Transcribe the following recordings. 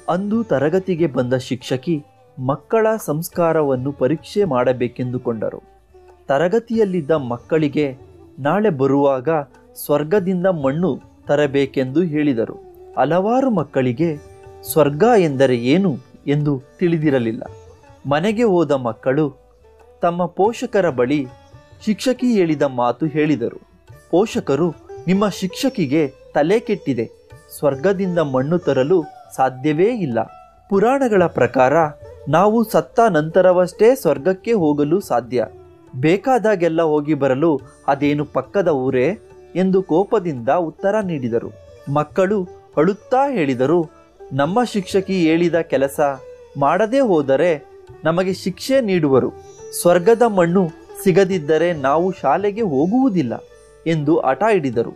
ಅಂದು ತರಗತಿಗೆ ಬಂದ ಶಿಕ್ಷಕಿ ಮಕ್ಕಳ ಸಂಸ್ಕಾರವನ್ನು ಪರೀಕ್ಷೆ ಮಾಡಬೇಕೆಂದುಕೊಂಡರು ತರಗತಿಯಲ್ಲಿದ್ದ ಮಕ್ಕಳಿಗೆ ನಾಳೆ ಬರುವಾಗ ಸ್ವರ್ಗದಿಂದ ಮಣ್ಣು ತರಬೇಕೆಂದು ಹೇಳಿದರು ಹಲವಾರು ಮಕ್ಕಳಿಗೆ ಸ್ವರ್ಗ ಎಂದರೆ ಏನು ಎಂದು ತಿಳಿದಿರಲಿಲ್ಲ ಮನೆಗೆ ಹೋದ ಮಕ್ಕಳು ತಮ್ಮ ಪೋಷಕರ ಬಳಿ ಶಿಕ್ಷಕಿ ಹೇಳಿದ ಮಾತು ಹೇಳಿದರು ಪೋಷಕರು ನಿಮ್ಮ ಶಿಕ್ಷಕಿಗೆ ತಲೆ ಕೆಟ್ಟಿದೆ ಸ್ವರ್ಗದಿಂದ ಮಣ್ಣು ತರಲು ಸಾಧ್ಯವೇ ಇಲ್ಲ ಪುರಾಣಗಳ ಪ್ರಕಾರ ನಾವು ಸತ್ತ ನಂತರವಷ್ಟೇ ಸ್ವರ್ಗಕ್ಕೆ ಹೋಗಲು ಸಾಧ್ಯ ಬೇಕಾದಾಗೆಲ್ಲ ಹೋಗಿ ಬರಲು ಅದೇನು ಪಕ್ಕದ ಊರೇ ಎಂದು ಕೋಪದಿಂದ ಉತ್ತರ ನೀಡಿದರು ಮಕ್ಕಳು ಅಳುತ್ತಾ ಹೇಳಿದರು ನಮ್ಮ ಶಿಕ್ಷಕಿ ಹೇಳಿದ ಕೆಲಸ ಮಾಡದೇ ಹೋದರೆ ನಮಗೆ ಶಿಕ್ಷೆ ನೀಡುವರು ಸ್ವರ್ಗದ ಮಣ್ಣು ಸಿಗದಿದ್ದರೆ ನಾವು ಶಾಲೆಗೆ ಹೋಗುವುದಿಲ್ಲ ಎಂದು ಹಠ ಹಿಡಿದರು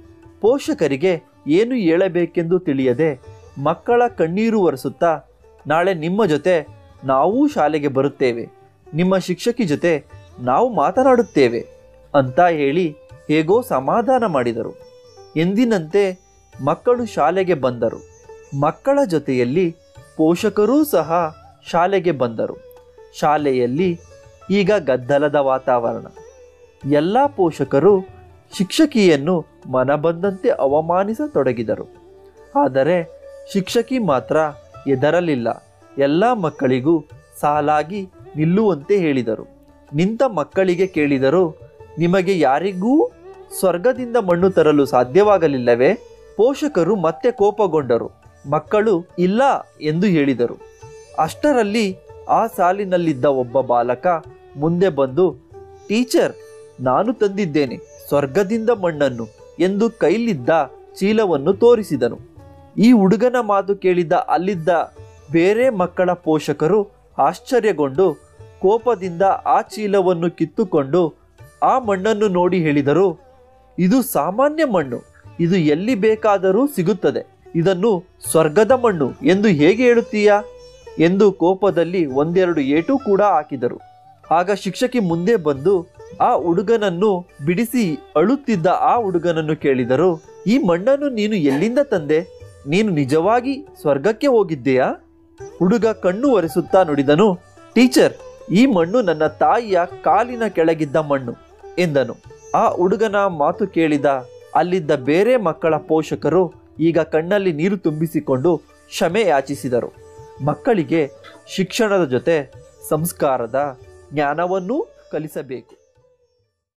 ಪೋಷಕರಿಗೆ ಏನು ಹೇಳಬೇಕೆಂದು ತಿಳಿಯದೆ ಮಕ್ಕಳ ಕಣ್ಣೀರು ಒರೆಸುತ್ತಾ ನಾಳೆ ನಿಮ್ಮ ಜೊತೆ ನಾವೂ ಶಾಲೆಗೆ ಬರುತ್ತೇವೆ ನಿಮ್ಮ ಶಿಕ್ಷಕಿ ಜೊತೆ ನಾವು ಮಾತನಾಡುತ್ತೇವೆ ಅಂತ ಹೇಳಿ ಹೇಗೋ ಸಮಾಧಾನ ಮಾಡಿದರು ಎಂದಿನಂತೆ ಮಕ್ಕಳು ಶಾಲೆಗೆ ಬಂದರು ಮಕ್ಕಳ ಜೊತೆಯಲ್ಲಿ ಪೋಷಕರೂ ಸಹ ಶಾಲೆಗೆ ಬಂದರು ಶಾಲೆಯಲ್ಲಿ ಈಗ ಗದ್ದಲದ ವಾತಾವರಣ ಎಲ್ಲ ಪೋಷಕರು ಶಿಕ್ಷಕಿಯನ್ನು ಮನಬಂದಂತೆ ಅವಮಾನಿಸತೊಡಗಿದರು ಆದರೆ ಶಿಕ್ಷಕಿ ಮಾತ್ರ ಎದರಲಿಲ್ಲ ಎಲ್ಲ ಮಕ್ಕಳಿಗೂ ಸಾಲಾಗಿ ನಿಲ್ಲುವಂತೆ ಹೇಳಿದರು ನಿಂತ ಮಕ್ಕಳಿಗೆ ಕೇಳಿದರು ನಿಮಗೆ ಯಾರಿಗೂ ಸ್ವರ್ಗದಿಂದ ಮಣ್ಣು ತರಲು ಸಾಧ್ಯವಾಗಲಿಲ್ಲವೇ ಪೋಷಕರು ಮತ್ತೆ ಕೋಪಗೊಂಡರು ಮಕ್ಕಳು ಇಲ್ಲ ಎಂದು ಹೇಳಿದರು ಅಷ್ಟರಲ್ಲಿ ಆ ಸಾಲಿನಲ್ಲಿದ್ದ ಒಬ್ಬ ಬಾಲಕ ಮುಂದೆ ಬಂದು ಟೀಚರ್ ನಾನು ತಂದಿದ್ದೇನೆ ಸ್ವರ್ಗದಿಂದ ಮಣ್ಣನ್ನು ಎಂದು ಕೈಲಿದ್ದ ಚೀಲವನ್ನು ತೋರಿಸಿದನು ಈ ಹುಡುಗನ ಮಾತು ಕೇಳಿದ ಅಲ್ಲಿದ್ದ ಬೇರೆ ಮಕ್ಕಳ ಪೋಷಕರು ಆಶ್ಚರ್ಯಗೊಂಡು ಕೋಪದಿಂದ ಆ ಚೀಲವನ್ನು ಕಿತ್ತುಕೊಂಡು ಆ ಮಣ್ಣನ್ನು ನೋಡಿ ಹೇಳಿದರು ಇದು ಸಾಮಾನ್ಯ ಮಣ್ಣು ಇದು ಎಲ್ಲಿ ಬೇಕಾದರೂ ಸಿಗುತ್ತದೆ ಇದನ್ನು ಸ್ವರ್ಗದ ಮಣ್ಣು ಎಂದು ಹೇಗೆ ಹೇಳುತ್ತೀಯಾ ಎಂದು ಕೋಪದಲ್ಲಿ ಒಂದೆರಡು ಏಟು ಕೂಡ ಹಾಕಿದರು ಆಗ ಶಿಕ್ಷಕಿ ಮುಂದೆ ಬಂದು ಆ ಹುಡುಗನನ್ನು ಬಿಡಿಸಿ ಅಳುತ್ತಿದ್ದ ಆ ಹುಡುಗನನ್ನು ಕೇಳಿದರು ಈ ಮಣ್ಣನ್ನು ನೀನು ಎಲ್ಲಿಂದ ತಂದೆ ನೀನು ನಿಜವಾಗಿ ಸ್ವರ್ಗಕ್ಕೆ ಹೋಗಿದ್ದೀಯಾ ಹುಡುಗ ಕಣ್ಣು ಒರೆಸುತ್ತಾ ನುಡಿದನು ಟೀಚರ್ ಈ ಮಣ್ಣು ನನ್ನ ತಾಯಿಯ ಕಾಲಿನ ಕೆಳಗಿದ್ದ ಮಣ್ಣು ಎಂದನು ಆ ಹುಡುಗನ ಮಾತು ಕೇಳಿದ ಅಲ್ಲಿದ್ದ ಬೇರೆ ಮಕ್ಕಳ ಪೋಷಕರು ಈಗ ಕಣ್ಣಲ್ಲಿ ನೀರು ತುಂಬಿಸಿಕೊಂಡು ಕ್ಷಮೆ ಯಾಚಿಸಿದರು ಮಕ್ಕಳಿಗೆ ಶಿಕ್ಷಣದ ಜೊತೆ ಸಂಸ್ಕಾರದ ಜ್ಞಾನವನ್ನೂ ಕಲಿಸಬೇಕು